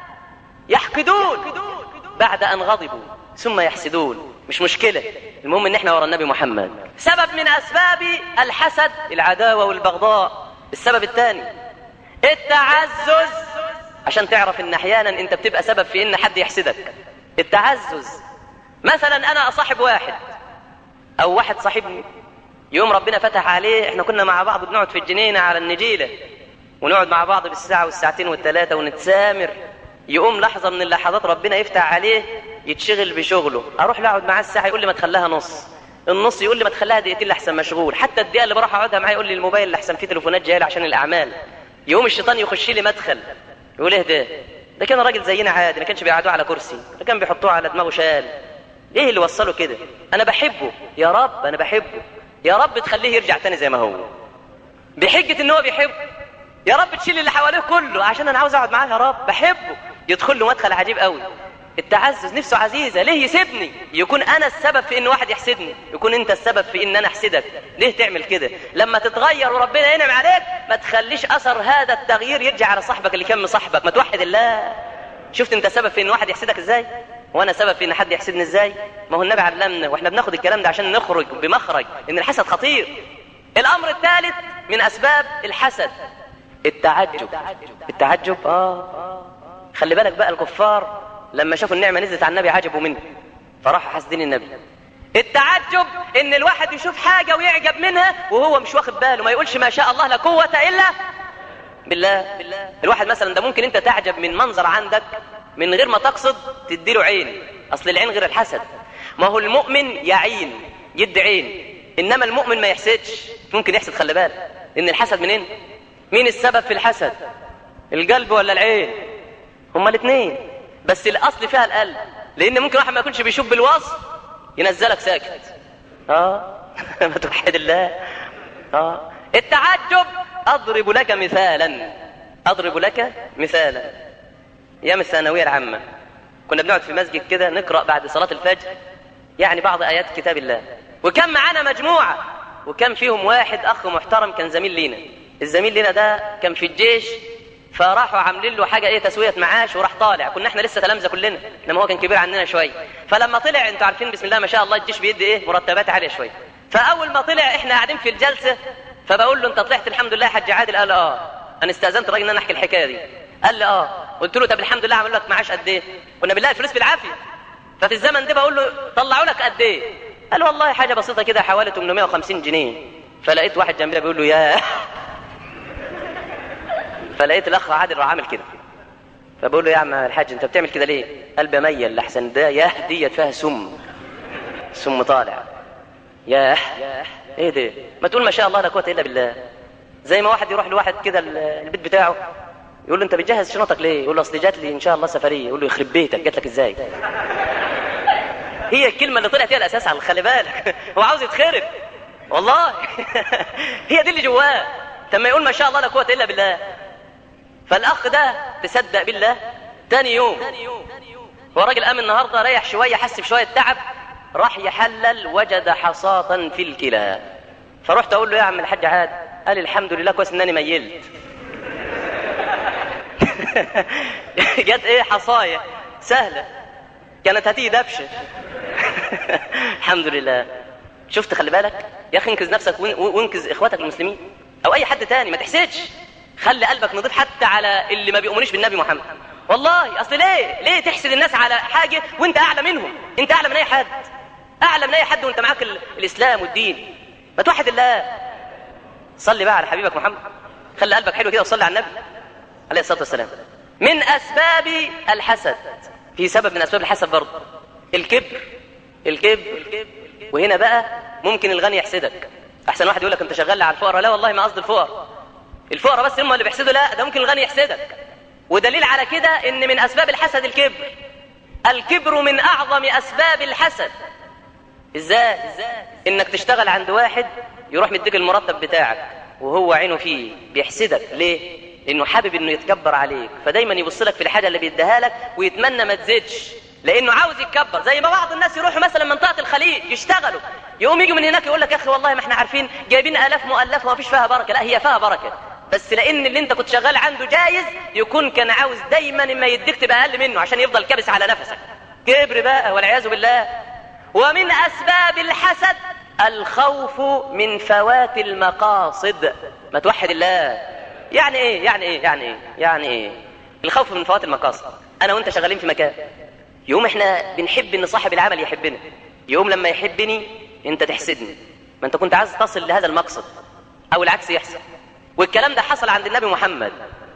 يحقدون بعد ان غضبوا ثم يحسدون مش مشكلة المهم ان احنا ورا النبي محمد سبب من اسباب الحسد العداوة والبغضاء السبب الثاني التعزز عشان تعرف ان احيانا انت بتبقى سبب في ان حد يحسدك التعزز مثلا انا اصاحب واحد او واحد صاحبني يوم ربنا فتح عليه احنا كنا مع بعض بنقعد في الجنينة على النجيلة ونقعد مع بعض بالساعة والساعتين والثلاثة ونتسامر يقوم لحظة من اللحظات ربنا يفتح عليه يتشغل بشغله اروح لا اقعد معاه الساعة يقول لي ما تخليها نص النص يقول لي ما تخليها دقيقتين لحسن مشغول حتى الدقيقة اللي بروح اقعدها معاه يقول لي الموبايل لحسن فيه تليفونات جايه عشان الاعمال يقوم الشيطان يخش لي مدخل يقول ايه ده ده كان راجل زينا عادي ما كانش بيقعدوه على كرسي ده كان بيحطوه على دماغه شال ايه اللي وصله كده انا بحبه يا رب انا بحبه يا رب تخليه يرجع تاني زي ما هو بحجة ان هو بيحبه يا رب تشيل اللي حواليه كله عشان انا عاوز اقعد معاه يا رب بحبه يدخل له مدخل عجيب قوي التعزز نفسه عزيزة ليه يسيبني يكون انا السبب في ان واحد يحسدني يكون انت السبب في ان انا احسدك ليه تعمل كده لما تتغير وربنا ينعم عليك ما تخليش اثر هذا التغيير يرجع على صاحبك اللي كان مصاحبك ما توحد الله شفت انت سبب في ان واحد يحسدك ازاي وانا سبب في ان حد يحسدني ازاي ما هو النبي علمنا واحنا بناخد الكلام ده عشان نخرج بمخرج ان الحسد خطير الامر الثالث من اسباب الحسد التعجب التعجب اه خلي بالك بقى الكفار لما شافوا النعمة نزلت على النبي عجبوا منه فراحوا حاسدين النبي التعجب ان الواحد يشوف حاجة ويعجب منها وهو مش واخد باله ما يقولش ما شاء الله لا قوة الا بالله بالله الواحد مثلا ده ممكن انت تعجب من منظر عندك من غير ما تقصد تديله عين اصل العين غير الحسد ما هو المؤمن يعين يد عين انما المؤمن ما يحسدش ممكن يحسد خلي بالك ان الحسد منين مين السبب في الحسد القلب ولا العين هما الاثنين بس الاصل فيها القلب لان ممكن واحد ما يكونش بيشوف بالوصف ينزلك ساكت اه ما توحد الله اه التعجب اضرب لك مثالا اضرب لك مثالا ايام الثانويه العامه كنا بنقعد في مسجد كده نقرا بعد صلاه الفجر يعني بعض ايات كتاب الله وكان معانا مجموعه وكان فيهم واحد اخ محترم كان زميل لينا الزميل لينا ده كان في الجيش فراحوا عاملين له حاجه ايه تسويه معاش وراح طالع كنا احنا لسه تلامذه كلنا انما هو كان كبير عننا شويه فلما طلع انتوا عارفين بسم الله ما شاء الله الجيش بيدي ايه مرتبات عاليه شويه فاول ما طلع احنا قاعدين في الجلسه فبقول له انت طلعت الحمد لله يا حاج عادل قال اه انا استاذنت الراجل ان انا احكي الحكايه دي قال لي اه قلت له طب الحمد لله عملوا لك معاش قد ايه كنا بنلاقي الفلوس بالعافيه ففي الزمن ده بقول له طلعوا لك قد ايه قال والله حاجه بسيطه كده حوالي 850 جنيه فلقيت واحد جنبنا بيقول له يا فلقيت الاخ عادل راح عامل كده فبقول له يا عم الحاج انت بتعمل كده ليه قال بميل لحسن ده ياه ديت فيها سم سم طالع ياه ايه ده ما تقول ما شاء الله لا قوه الا بالله زي ما واحد يروح لواحد كده ال- البيت بتاعه يقول له انت بتجهز شنطك ليه يقول له اصل جات لي ان شاء الله سفريه يقول له يخرب بيتك جات لك ازاي هي الكلمه اللي طلعت هي الاساس على خلي بالك هو عاوز يتخرب والله هي دي اللي جواه لما يقول ما شاء الله لا قوه الا بالله فالاخ ده تصدق بالله تاني يوم هو راجل قام النهارده ريح شويه حس بشويه تعب راح يحلل وجد حصاة في الكلى فرحت اقول له يا عم الحاج عاد قال الحمد لله كويس انني ميلت جت ايه حصايه سهله كانت هتيجي دبشه الحمد لله شفت خلي بالك يا اخي انقذ نفسك وان- وانقذ اخواتك المسلمين او اي حد تاني ما تحسدش خلي قلبك نضيف حتى على اللي ما بيؤمنوش بالنبي محمد والله اصل ليه ليه تحسد الناس على حاجه وانت اعلى منهم انت اعلى من اي حد اعلى من اي حد وانت معاك ال- الاسلام والدين ما توحد الله صلي بقى على حبيبك محمد خلي قلبك حلو كده وصلي على النبي عليه الصلاه والسلام من اسباب الحسد في سبب من اسباب الحسد برضه الكبر الكبر وهنا بقى ممكن الغني يحسدك احسن واحد يقول لك انت شغال على الفقراء لا والله ما قصدي الفقراء الفقراء بس هم اللي بيحسدوا لا ده ممكن الغني يحسدك ودليل على كده ان من اسباب الحسد الكبر الكبر من اعظم اسباب الحسد ازاي انك تشتغل عند واحد يروح مديك المرتب بتاعك وهو عينه فيه بيحسدك ليه لانه حابب انه يتكبر عليك فدايما يبص لك في الحاجه اللي بيديها لك ويتمنى ما تزيدش لانه عاوز يتكبر زي ما بعض الناس يروحوا مثلا منطقه الخليج يشتغلوا يقوم يجي من هناك يقول لك يا اخي والله ما احنا عارفين جايبين الاف مؤلفه وما فيش فيها بركه لا هي فيها بركه بس لان اللي انت كنت شغال عنده جايز يكون كان عاوز دايما اما يديك تبقى اقل منه عشان يفضل كابس على نفسك كبر بقى والعياذ بالله ومن اسباب الحسد الخوف من فوات المقاصد ما توحد الله يعني ايه يعني ايه يعني ايه يعني ايه الخوف من فوات المقاصد انا وانت شغالين في مكان يوم احنا بنحب ان صاحب العمل يحبنا يوم لما يحبني انت تحسدني ما انت كنت عايز تصل لهذا المقصد او العكس يحصل والكلام ده حصل عند النبي محمد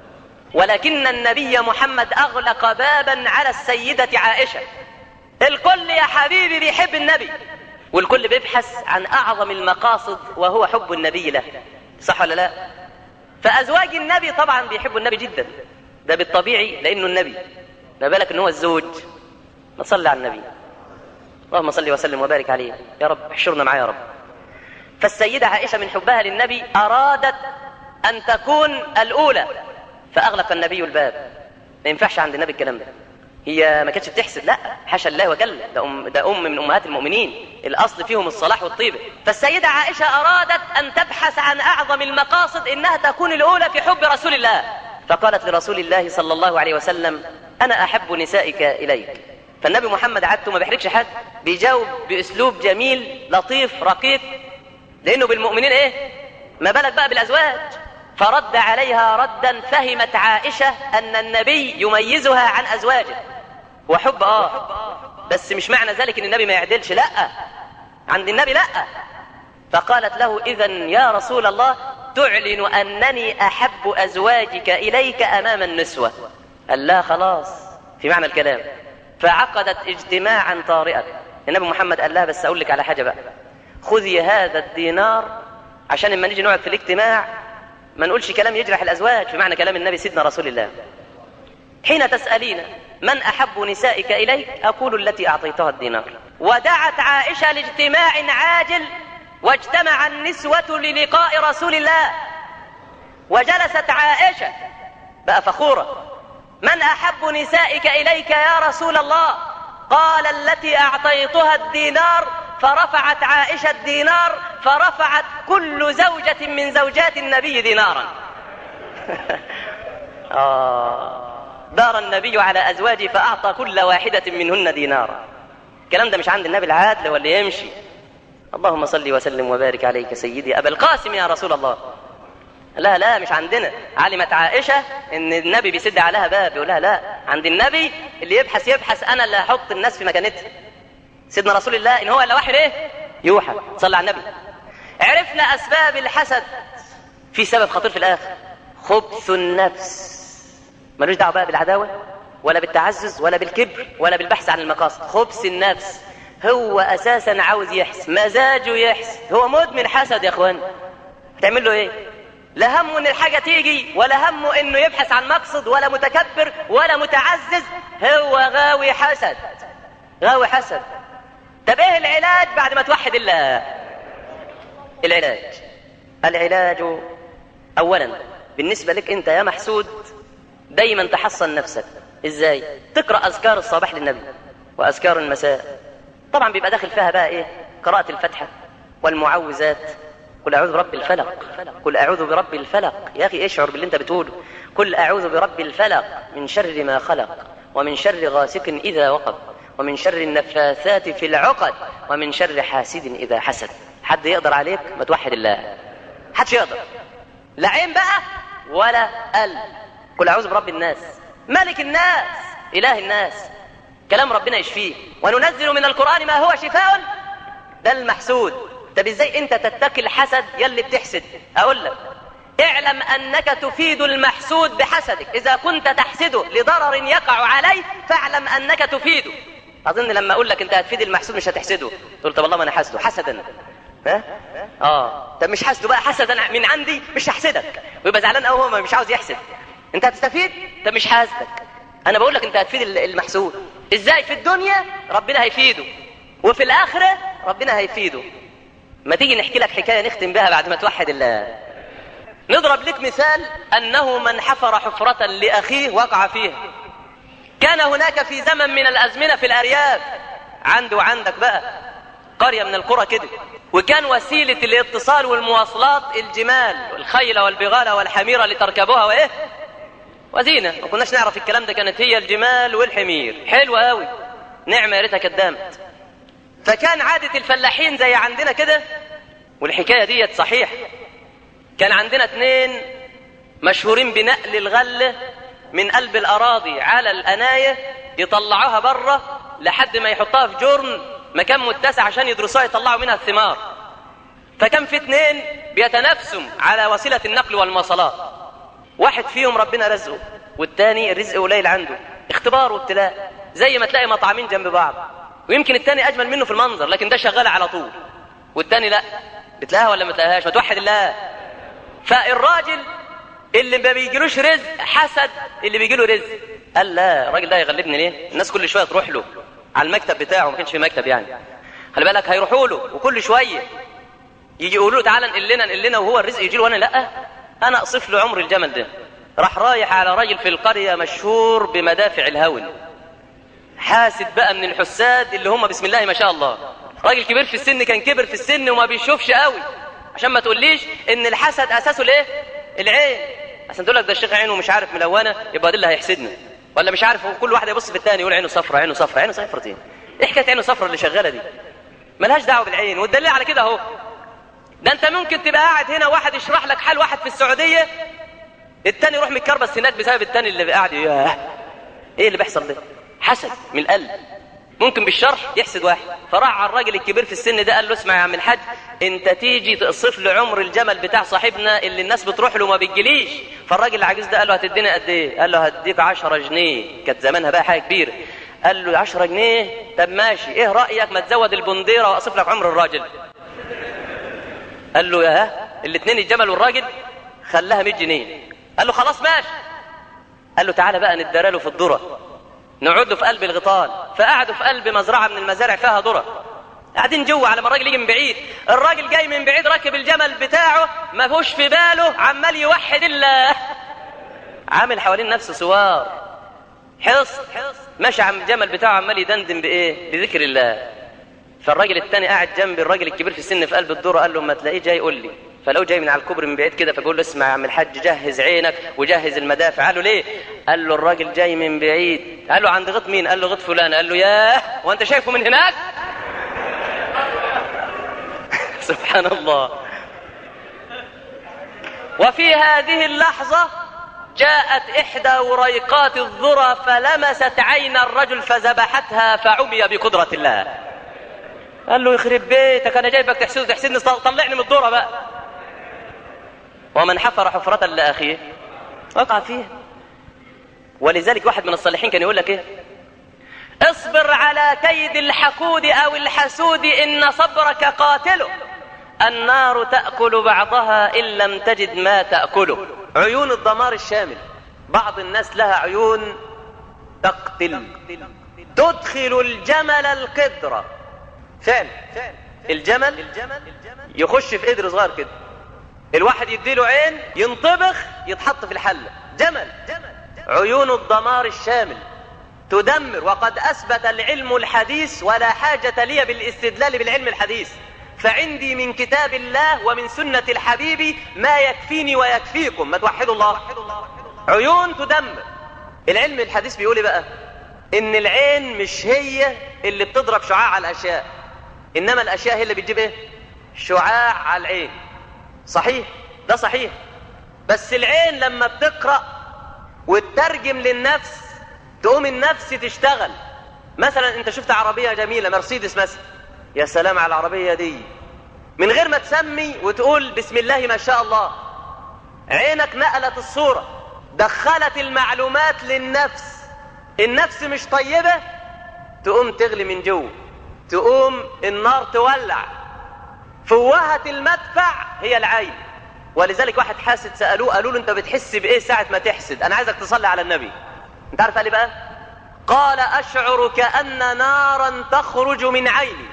ولكن النبي محمد اغلق بابا على السيده عائشه الكل يا حبيبي بيحب النبي والكل بيبحث عن اعظم المقاصد وهو حب النبي له صح ولا لا فازواج النبي طبعا بيحبوا النبي جدا ده بالطبيعي لانه النبي ما بالك ان هو الزوج ما تصلي على النبي اللهم صل وسلم وبارك عليه يا رب احشرنا معاه يا رب فالسيدة عائشة من حبها للنبي أرادت أن تكون الأولى فأغلق النبي الباب ما ينفعش عند النبي الكلام ده هي ما كانتش بتحسد لا حاشا الله وجل ده أم, ده أم من أمهات المؤمنين الأصل فيهم الصلاح والطيبة فالسيدة عائشة أرادت أن تبحث عن أعظم المقاصد إنها تكون الأولى في حب رسول الله فقالت لرسول الله صلى الله عليه وسلم أنا أحب نسائك إليك فالنبي محمد عادته ما بيحرجش حد بيجاوب بأسلوب جميل لطيف رقيق لأنه بالمؤمنين إيه ما بالك بقى بالأزواج فرد عليها ردا فهمت عائشة أن النبي يميزها عن أزواجه هو حب اه بس مش معنى ذلك ان النبي ما يعدلش لا عند النبي لا فقالت له اذا يا رسول الله تعلن انني احب ازواجك اليك امام النسوه قال لا خلاص في معنى الكلام فعقدت اجتماعا طارئا النبي محمد قال لها بس اقول لك على حاجه بقى خذي هذا الدينار عشان لما نيجي نقعد في الاجتماع ما نقولش كلام يجرح الازواج في معنى كلام النبي سيدنا رسول الله حين تسالين من احب نسائك اليك اقول التي اعطيتها الدينار ودعت عائشه لاجتماع عاجل واجتمع النسوه للقاء رسول الله وجلست عائشه بقى فخوره من احب نسائك اليك يا رسول الله قال التي اعطيتها الدينار فرفعت عائشه الدينار فرفعت كل زوجه من زوجات النبي دينارا آه دار النبي على ازواجه فاعطى كل واحده منهن دينارا الكلام ده مش عند النبي العادل ولا يمشي اللهم صل وسلم وبارك عليك سيدي ابا القاسم يا رسول الله لا لا مش عندنا علمت عائشة ان النبي بيسد عليها باب يقول لها لا عند النبي اللي يبحث يبحث انا اللي هحط الناس في مكانتها سيدنا رسول الله ان هو الا واحد ايه يوحى صلى على النبي عرفنا اسباب الحسد في سبب خطير في الاخر خبث النفس ملوش دعوه بقى بالعداوه ولا بالتعزز ولا بالكبر ولا بالبحث عن المقاصد خبث النفس هو اساسا عاوز يحس مزاجه يحس هو مدمن حسد يا اخوان هتعمل له ايه لا همه ان الحاجه تيجي ولا همه انه يبحث عن مقصد ولا متكبر ولا متعزز هو غاوي حسد غاوي حسد طب ايه العلاج بعد ما توحد الله العلاج العلاج اولا بالنسبه لك انت يا محسود دايما تحصن نفسك ازاي تقرا اذكار الصباح للنبي واذكار المساء طبعا بيبقى داخل فيها بقى ايه قراءه الفاتحه والمعوذات قل اعوذ برب الفلق قل اعوذ برب الفلق يا اخي اشعر باللي انت بتقوله قل اعوذ برب الفلق من شر ما خلق ومن شر غاسق اذا وقب ومن شر النفاثات في العقد ومن شر حاسد اذا حسد حد يقدر عليك ما توحد الله حدش يقدر لا عين بقى ولا قلب قل اعوذ برب الناس ملك الناس اله الناس كلام ربنا يشفيه وننزل من القران ما هو شفاء ده المحسود طب ازاي انت تتقي الحسد يلي بتحسد اقول لك اعلم انك تفيد المحسود بحسدك اذا كنت تحسده لضرر يقع عليه فاعلم انك تفيده اظن لما اقول لك انت هتفيد المحسود مش هتحسده تقول طب والله ما انا حاسده حسدا ها اه طب مش حاسده بقى حسدا من عندي مش هحسدك ويبقى زعلان قوي هو مش عاوز يحسد انت هتستفيد طب مش حاسدك انا بقول لك انت هتفيد المحسود ازاي في الدنيا ربنا هيفيده وفي الاخره ربنا هيفيده ما تيجي نحكي لك حكايه نختم بها بعد ما توحد الله نضرب لك مثال انه من حفر حفره لاخيه وقع فيها كان هناك في زمن من الازمنه في الارياف عنده وعندك بقى قريه من القرى كده وكان وسيله الاتصال والمواصلات الجمال والخيل والبغال والحمير لتركبوها وايه وزينه ما كناش نعرف الكلام ده كانت هي الجمال والحمير حلوه قوي نعمه يا ريتها كانت دامت فكان عادة الفلاحين زي عندنا كده والحكاية ديت صحيح كان عندنا اتنين مشهورين بنقل الغلة من قلب الأراضي على الأناية يطلعوها بره لحد ما يحطوها في جرن مكان متسع عشان يدرسوها يطلعوا منها الثمار فكان في اتنين بيتنافسوا على وسيلة النقل والمواصلات واحد فيهم ربنا رزقه والتاني الرزق قليل عنده اختبار وابتلاء زي ما تلاقي مطعمين جنب بعض ويمكن التاني اجمل منه في المنظر لكن ده شغال على طول والتاني لا بتلاقيها ولا ما تلاقيهاش ما توحد الله فالراجل اللي ما بيجيلوش رزق حسد اللي بيجي له رزق قال لا الراجل ده يغلبني ليه الناس كل شويه تروح له على المكتب بتاعه ما كانش في مكتب يعني خلي بالك هيروحوا له وكل شويه يجي يقولوا له تعالى انقل لنا انقل لنا وهو الرزق يجي له وانا لا انا اصف له عمر الجمل ده راح رايح على راجل في القريه مشهور بمدافع الهون حاسد بقى من الحساد اللي هم بسم الله ما شاء الله راجل كبير في السن كان كبر في السن وما بيشوفش قوي عشان ما تقوليش ان الحسد اساسه الايه العين عشان تقول لك ده الشيخ عينه مش عارف ملونه يبقى ده اللي هيحسدنا ولا مش عارف كل واحد يبص في الثاني يقول عينه صفرة عينه صفرة عينه صفرتين ايه حكايه عينه صفرة اللي شغاله دي ملهاش دعوه بالعين والدليل على كده اهو ده انت ممكن تبقى قاعد هنا واحد يشرح لك حال واحد في السعوديه التاني يروح متكربس هناك بسبب التاني اللي قاعد ياه ايه اللي بيحصل ده حسد من القلب ممكن بالشرح يحسد واحد فراح على الراجل الكبير في السن ده قال له اسمع يا عم الحاج انت تيجي تقصف لي عمر الجمل بتاع صاحبنا اللي الناس بتروح له وما بيجيليش فالراجل العجوز ده قال له هتديني قد ايه قال له هديك 10 جنيه كانت زمانها بقى حاجه كبيره قال له 10 جنيه طب ماشي ايه رايك ما تزود البنديره واقصف لك عمر الراجل قال له يا الاثنين الجمل والراجل خلاها 100 جنيه قال له خلاص ماشي قال له تعالى بقى ندرى له في الذره نقعد له في قلب الغيطان فقعدوا في قلب مزرعه من المزارع فيها ذره قاعدين جوه على ما الراجل يجي من بعيد الراجل جاي من بعيد راكب الجمل بتاعه ما فيهوش في باله عمال يوحد الله عامل حوالين نفسه سوار حصن ماشي عم الجمل بتاعه عمال يدندن بايه بذكر الله فالراجل الثاني قاعد جنب الراجل الكبير في السن في قلب الدوره قال له ما تلاقيه جاي يقول لي فلو جاي من على الكوبري من بعيد كده فبيقول له اسمع يا عم الحاج جهز عينك وجهز المدافع قال له ليه قال له الراجل جاي من بعيد قال له عند غط مين قال له غط فلان قال له ياه وانت شايفه من هناك سبحان الله وفي هذه اللحظة جاءت إحدى وريقات الذرة فلمست عين الرجل فذبحتها فعمي بقدرة الله قال له يخرب بيتك أنا جايبك تحسد تحسدني طلعني من الذرة بقى ومن حفر حفرة لأخيه وقع فيها ولذلك واحد من الصالحين كان يقول لك ايه اصبر على كيد الحقود او الحسود ان صبرك قاتله النار تأكل بعضها إن لم تجد ما تأكله عيون الدمار الشامل بعض الناس لها عيون تقتل تدخل الجمل القدرة فعلا الجمل يخش في قدر صغير كده الواحد يديله عين ينطبخ يتحط في الحلة جمل عيون الدمار الشامل تدمر وقد أثبت العلم الحديث ولا حاجة لي بالاستدلال بالعلم الحديث فعندي من كتاب الله ومن سنة الحبيب ما يكفيني ويكفيكم ما توحدوا الله عيون تدمر العلم الحديث بيقول بقى ان العين مش هي اللي بتضرب شعاع على الاشياء انما الاشياء هي اللي بتجيب ايه شعاع على العين صحيح ده صحيح بس العين لما بتقرأ وتترجم للنفس تقوم النفس تشتغل مثلا انت شفت عربية جميلة مرسيدس مثلا يا سلام على العربية دي من غير ما تسمي وتقول بسم الله ما شاء الله عينك نقلت الصورة دخلت المعلومات للنفس النفس مش طيبة تقوم تغلي من جوه تقوم النار تولع فوهة المدفع هي العين ولذلك واحد حاسد سألوه قالوا له انت بتحس بايه ساعة ما تحسد انا عايزك تصلي على النبي انت عارف قال بقى قال اشعر كأن نارا تخرج من عيني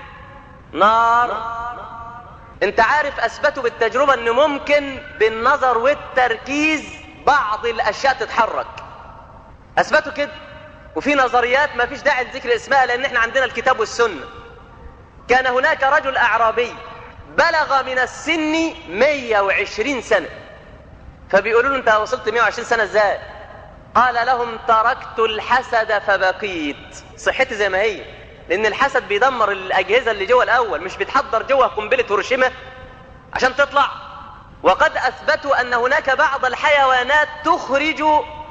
نار انت عارف اثبتوا بالتجربة ان ممكن بالنظر والتركيز بعض الاشياء تتحرك اثبتوا كده وفي نظريات ما فيش داعي لذكر اسمها لان احنا عندنا الكتاب والسنة كان هناك رجل اعرابي بلغ من السن 120 سنة فبيقولوا له انت وصلت 120 سنة ازاي قال لهم تركت الحسد فبقيت صحتي زي ما هي لان الحسد بيدمر الاجهزة اللي جوه الاول مش بتحضر جوه قنبلة هيروشيما عشان تطلع وقد اثبتوا ان هناك بعض الحيوانات تخرج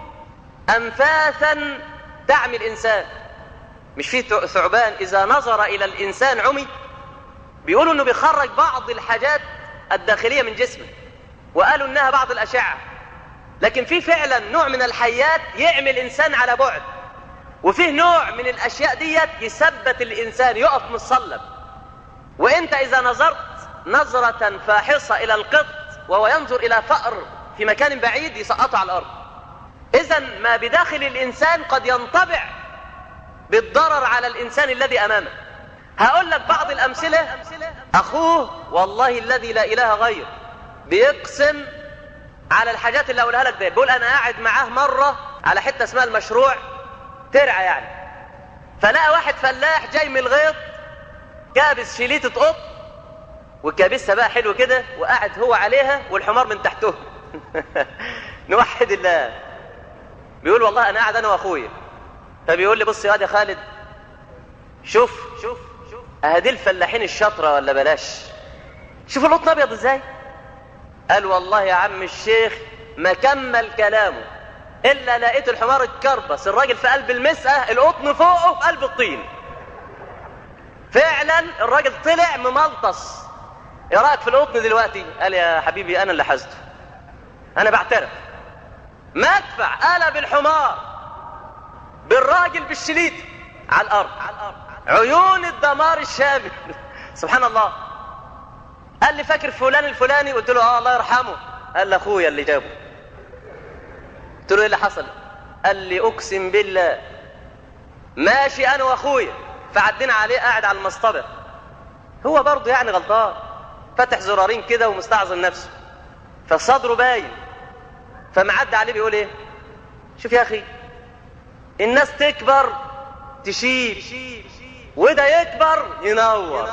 انفاسا تعمي الانسان مش في ثعبان اذا نظر الى الانسان عمي بيقولوا انه بيخرج بعض الحاجات الداخلية من جسمه وقالوا انها بعض الاشعة لكن في فعلا نوع من الحيات يعمل الانسان على بعد وفيه نوع من الاشياء ديت يثبت الانسان يقف متصلب وانت اذا نظرت نظرة فاحصة الى القط وهو ينظر الى فأر في مكان بعيد يسقطه على الارض اذا ما بداخل الانسان قد ينطبع بالضرر على الانسان الذي امامه هقول لك بعض الأمثلة أخوه والله الذي لا إله غير بيقسم على الحاجات اللي أقولها لك ده بيقول أنا قاعد معاه مرة على حتة اسمها المشروع ترعى يعني فلقى واحد فلاح جاي من الغيط كابس شليتة قط وكابسها بقى حلو كده وقاعد هو عليها والحمار من تحته نوحد الله بيقول والله أنا قاعد أنا وأخويا فبيقول لي بص يا واد يا خالد شوف شوف اهدي الفلاحين الشطرة ولا بلاش شوف القطن ابيض ازاي قال والله يا عم الشيخ ما كمل كلامه الا لقيت الحمار اتكربس الراجل في قلب المسقه القطن فوقه في قلب الطين فعلا الراجل طلع مملطس ايه رايك في القطن دلوقتي قال يا حبيبي انا اللي حزته انا بعترف مدفع قلب الحمار بالراجل بالشليت على الارض عيون الدمار الشامل سبحان الله قال لي فاكر فلان الفلاني قلت له اه الله يرحمه قال لي اخويا اللي جابه قلت له ايه اللي حصل قال لي اقسم بالله ماشي انا واخويا فعدينا عليه قاعد على المصطبه هو برضه يعني غلطان فتح زرارين كده ومستعظم نفسه فصدره باين فمعدي عليه بيقول ايه شوف يا اخي الناس تكبر تشيل وده يكبر ينور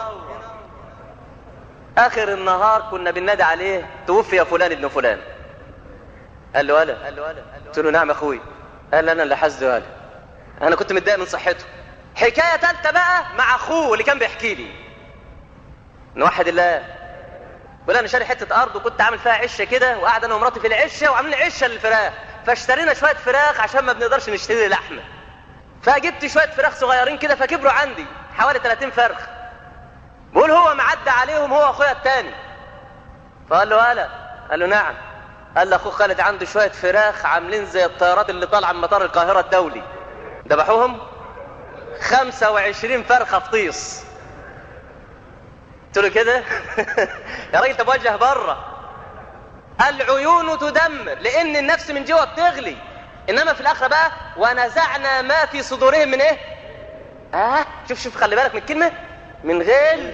اخر النهار كنا بننادي عليه توفي يا فلان ابن فلان قال له انا قلت له نعم يا اخوي قال لي انا اللي حاسده قال انا كنت متضايق من صحته حكايه ثالثه بقى مع اخوه اللي كان بيحكي لي نوحد الله بيقول انا شاري حته ارض وكنت عامل فيها عشه كده وقاعد انا ومراتي في العشه وعاملين عشه للفراخ فاشترينا شويه فراخ عشان ما بنقدرش نشتري لحمه فجبت شويه فراخ صغيرين كده فكبروا عندي حوالي 30 فرخ بقول هو معدى عليهم هو اخويا التاني فقال له هلا قال له نعم قال له اخوك خالد عنده شويه فراخ عاملين زي الطيارات اللي طالعه من مطار القاهره الدولي ذبحوهم 25 فرخه فطيس قلت له كده يا راجل طب وجه بره العيون تدمر لان النفس من جوه بتغلي انما في الاخره بقى ونزعنا ما في صدورهم من ايه اه شوف شوف خلي بالك من الكلمه من غل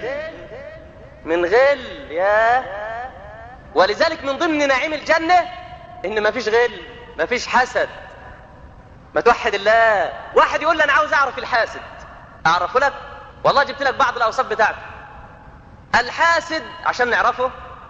من غل يا ولذلك من ضمن نعيم الجنه ان ما فيش غل ما فيش حسد ما توحد الله واحد يقول لي انا عاوز اعرف الحاسد اعرفه لك والله جبت لك بعض الاوصاف بتاعته الحاسد عشان نعرفه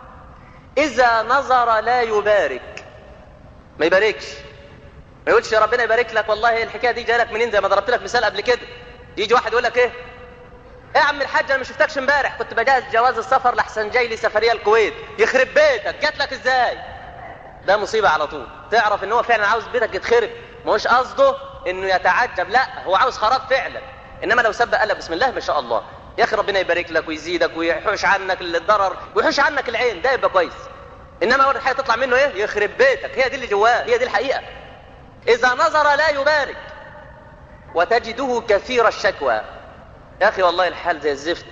اذا نظر لا يبارك ما يباركش ما يقولش يا ربنا يبارك لك والله الحكايه دي جايه لك منين زي ما ضربت لك مثال قبل كده يجي واحد يقول لك ايه ايه يا عم الحاج انا ما شفتكش امبارح كنت بجهز جواز السفر لحسن جاي لي سفريه الكويت يخرب بيتك جات لك ازاي ده مصيبه على طول تعرف ان هو فعلا عاوز بيتك يتخرب مش قصده انه يتعجب لا هو عاوز خراب فعلا انما لو سب قال لك بسم الله ما شاء الله يا اخي ربنا يبارك لك ويزيدك ويحوش عنك الضرر ويحوش عنك العين ده يبقى كويس انما اول حاجه تطلع منه ايه يخرب بيتك هي دي اللي جواه هي دي الحقيقه اذا نظر لا يبارك وتجده كثير الشكوى يا اخي والله الحال زي الزفت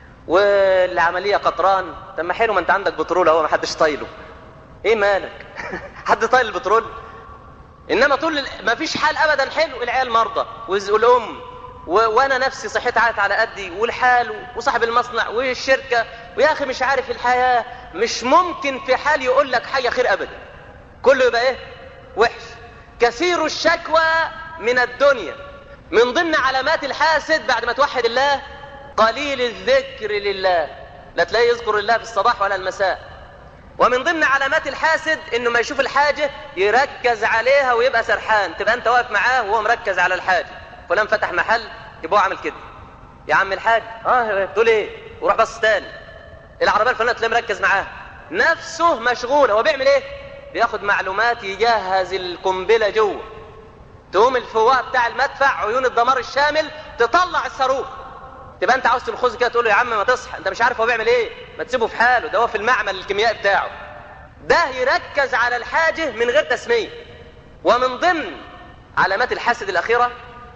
والعمليه قطران طب ما حلو ما انت عندك بترول اهو ما حدش طايله ايه مالك حد طايل البترول انما طول ما فيش حال ابدا حلو العيال مرضى والام و... وانا نفسي صحتي عادت على قدي والحال وصاحب المصنع والشركه ويا اخي مش عارف الحياه مش ممكن في حال يقول لك حاجه خير ابدا كله يبقى ايه وحش كثير الشكوى من الدنيا من ضمن علامات الحاسد بعد ما توحد الله قليل الذكر لله لا تلاقيه يذكر الله في الصباح ولا المساء ومن ضمن علامات الحاسد انه ما يشوف الحاجه يركز عليها ويبقى سرحان تبقى انت واقف معاه وهو مركز على الحاجه فلان فتح محل يبقى هو عامل كده يا عم الحاج اه تقول ايه وروح بص تاني العربيه الفلانيه تلاقيه مركز معاها نفسه مشغول هو بيعمل ايه بياخد معلومات يجهز القنبله جوه تقوم الفواء بتاع المدفع عيون الدمار الشامل تطلع الصاروخ تبقى انت عاوز تلخذ كده تقول له يا عم ما تصحى انت مش عارف هو بيعمل ايه ما تسيبه في حاله ده هو في المعمل الكيميائي بتاعه ده يركز على الحاجه من غير تسميه ومن ضمن علامات الحاسد الاخيره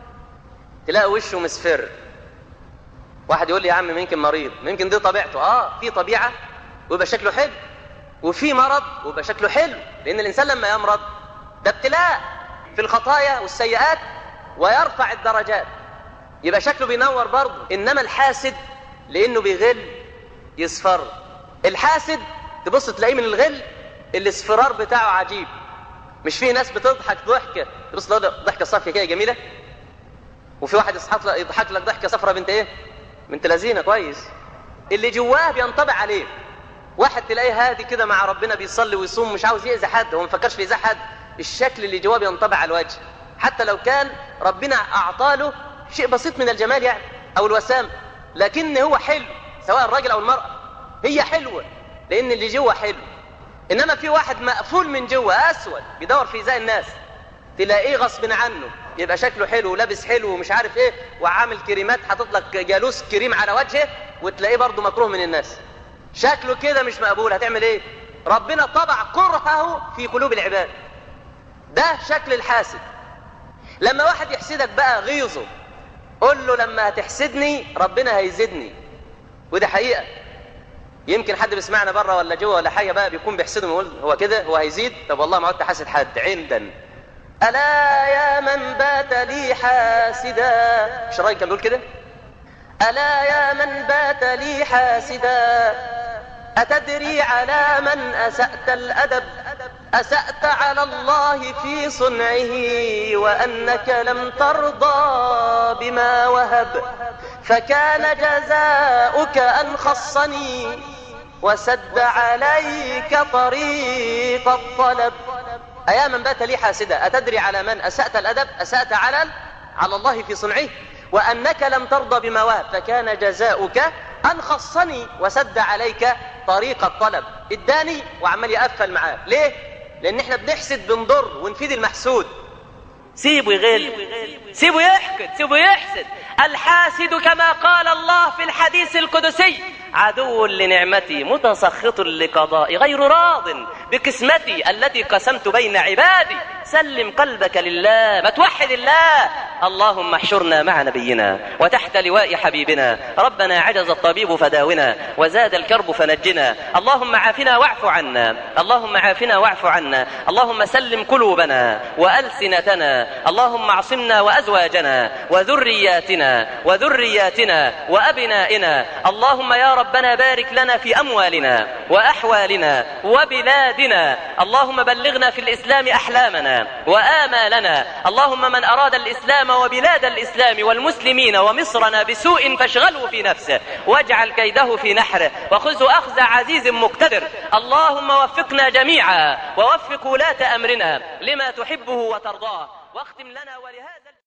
تلاقي وشه مصفر واحد يقول لي يا عم يمكن مريض يمكن دي طبيعته اه في طبيعه ويبقى شكله حلو وفي مرض ويبقى شكله حلو لان الانسان لما يمرض ده ابتلاء في الخطايا والسيئات ويرفع الدرجات يبقى شكله بينور برضه انما الحاسد لانه بيغل يصفر الحاسد تبص تلاقيه من الغل الاصفرار بتاعه عجيب مش في ناس بتضحك ضحكه تبص له ضحكه صافيه كده جميله وفي واحد يضحك لك يضحك لك ضحكه صفرة بنت ايه بنت لذينه كويس اللي جواه بينطبع عليه واحد تلاقيه هادي كده مع ربنا بيصلي ويصوم مش عاوز يأذي حد هو ما فكرش في إيذاء حد الشكل اللي جواه بينطبع على الوجه حتى لو كان ربنا أعطاله شيء بسيط من الجمال يعني أو الوسام لكن هو حلو سواء الراجل أو المرأة هي حلوة لأن اللي جوه حلو إنما في واحد مقفول من جوه أسود بيدور في إيذاء الناس تلاقيه غصب عنه يبقى شكله حلو ولابس حلو ومش عارف ايه وعامل كريمات حاطط لك جالوس كريم على وجهه وتلاقيه برضه مكروه من الناس شكله كده مش مقبول هتعمل ايه ربنا طبع كرهه في قلوب العباد ده شكل الحاسد لما واحد يحسدك بقى غيظه قول له لما هتحسدني ربنا هيزيدني وده حقيقة يمكن حد بيسمعنا بره ولا جوه ولا حاجة بقى بيكون بيحسده ويقول هو كده هو هيزيد طب والله ما عدت حاسد حد عندا ألا يا من بات لي حاسدا مش الراجل كان بيقول كده ألا يا من بات لي حاسدا أتدري على من أسأت الأدب أسأت على الله في صنعه وأنك لم ترضى بما وهب فكان جزاؤك أن خصني وسد عليك طريق الطلب أيا من بات لي حاسدا أتدري على من أسأت الأدب أسأت على على الله في صنعه وأنك لم ترضى بما وهب فكان جزاؤك أن خصني وسد عليك طريق الطلب اداني وعمال يقفل معاه ليه؟ لأن احنا بنحسد بنضر ونفيد المحسود سيبه يغل سيبه يحقد سيبه يحسد الحاسد كما قال الله في الحديث القدسي عدو لنعمتي متسخط لقضائي غير راض بقسمتي التي قسمت بين عبادي سلم قلبك لله ما توحد الله اللهم احشرنا مع نبينا وتحت لواء حبيبنا ربنا عجز الطبيب فداونا وزاد الكرب فنجنا اللهم عافنا واعف عنا اللهم عافنا واعف عنا اللهم سلم قلوبنا وألسنتنا اللهم اعصمنا وأزواجنا وذرياتنا وذرياتنا وأبنائنا اللهم يا ربنا بارك لنا في أموالنا وأحوالنا وبلادنا اللهم بلغنا في الإسلام أحلامنا وآمالنا اللهم من أراد الإسلام وبلاد الإسلام والمسلمين ومصرنا بسوء فاشغله في نفسه واجعل كيده في نحره وخذه أخذ عزيز مقتدر اللهم وفقنا جميعا ووفق ولاة أمرنا لما تحبه وترضاه واختم لنا ولهذا